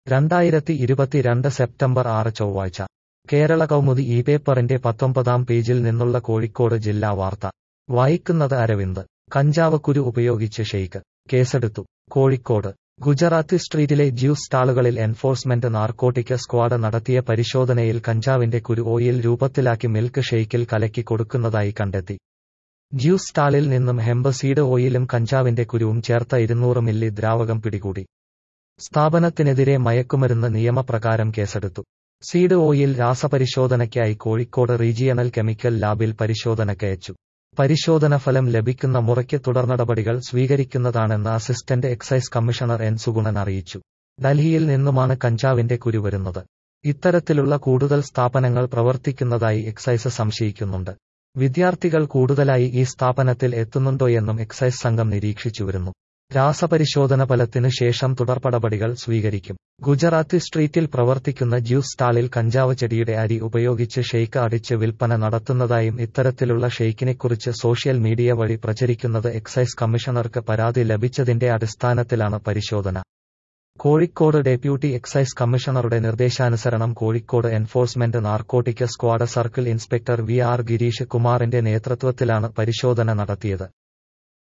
രണ്ടായിരത്തി ഇരുപത്തിരണ്ട് സെപ്റ്റംബർ ആറ് ചൊവ്വാഴ്ച കേരള കൗമുദി ഈ പേപ്പറിന്റെ പത്തൊമ്പതാം പേജിൽ നിന്നുള്ള കോഴിക്കോട് ജില്ലാ വാർത്ത വായിക്കുന്നത് അരവിന്ദ് കഞ്ചാവ് കുരു ഉപയോഗിച്ച് ഷെയ്ക്ക് കേസെടുത്തു കോഴിക്കോട് ഗുജറാത്തി സ്ട്രീറ്റിലെ ജ്യൂസ് സ്റ്റാളുകളിൽ എൻഫോഴ്സ്മെന്റ് നാർക്കോട്ടിക് സ്ക്വാഡ് നടത്തിയ പരിശോധനയിൽ കഞ്ചാവിന്റെ കുരു ഓയിൽ രൂപത്തിലാക്കി മിൽക്ക് ഷെയ്ക്കിൽ കലക്കി കൊടുക്കുന്നതായി കണ്ടെത്തി ജ്യൂസ് സ്റ്റാളിൽ നിന്നും ഹെമ്പ് സീഡ് ഓയിലും കഞ്ചാവിന്റെ കുരുവും ചേർത്ത ഇരുന്നൂറ് മില്ലി ദ്രാവകം പിടികൂടി സ്ഥാപനത്തിനെതിരെ മയക്കുമരുന്ന് നിയമപ്രകാരം കേസെടുത്തു സീഡ് ഓയിൽ രാസപരിശോധനയ്ക്കായി കോഴിക്കോട് റീജിയണൽ കെമിക്കൽ ലാബിൽ പരിശോധനക്കയച്ചു പരിശോധന ഫലം ലഭിക്കുന്ന മുറയ്ക്ക് തുടർനടപടികൾ സ്വീകരിക്കുന്നതാണെന്ന് assistant excise commissioner N Sugunan അറിയിച്ചു ഡൽഹിയിൽ നിന്നുമാണ് കഞ്ചാവിന്റെ കുരു വരുന്നത് ഇത്തരത്തിലുള്ള കൂടുതൽ സ്ഥാപനങ്ങൾ പ്രവർത്തിക്കുന്നതായി എക്സൈസ് സംശയിക്കുന്നുണ്ട് വിദ്യാർത്ഥികൾ കൂടുതലായി ഈ സ്ഥാപനത്തിൽ എത്തുന്നുണ്ടോയെന്നും എക്സൈസ് സംഘം നിരീക്ഷിച്ചുവരുന്നു രാസപരിശോധന ഫലത്തിനു ശേഷം തുടർപടപടികൾ സ്വീകരിക്കും ഗുജറാത്തി സ്ട്രീറ്റിൽ പ്രവർത്തിക്കുന്ന ജ്യൂസ് സ്റ്റാളിൽ കഞ്ചാവ് ചെടിയുടെ അരി ഉപയോഗിച്ച് ഷെയ്ക്ക് അടിച്ച് വിൽപ്പന നടത്തുന്നതായും ഇത്തരത്തിലുള്ള ഷെയ്ക്കിനെക്കുറിച്ച് സോഷ്യൽ മീഡിയ വഴി പ്രചരിക്കുന്നത് എക്സൈസ് കമ്മീഷണർക്ക് പരാതി ലഭിച്ചതിന്റെ അടിസ്ഥാനത്തിലാണ് പരിശോധന കോഴിക്കോട് ഡെപ്യൂട്ടി എക്സൈസ് കമ്മീഷണറുടെ നിർദ്ദേശാനുസരണം Kozhikode enforcement narcotic squad circle inspector V R Girish കുമാറിന്റെ നേതൃത്വത്തിലാണ് പരിശോധന നടത്തിയത്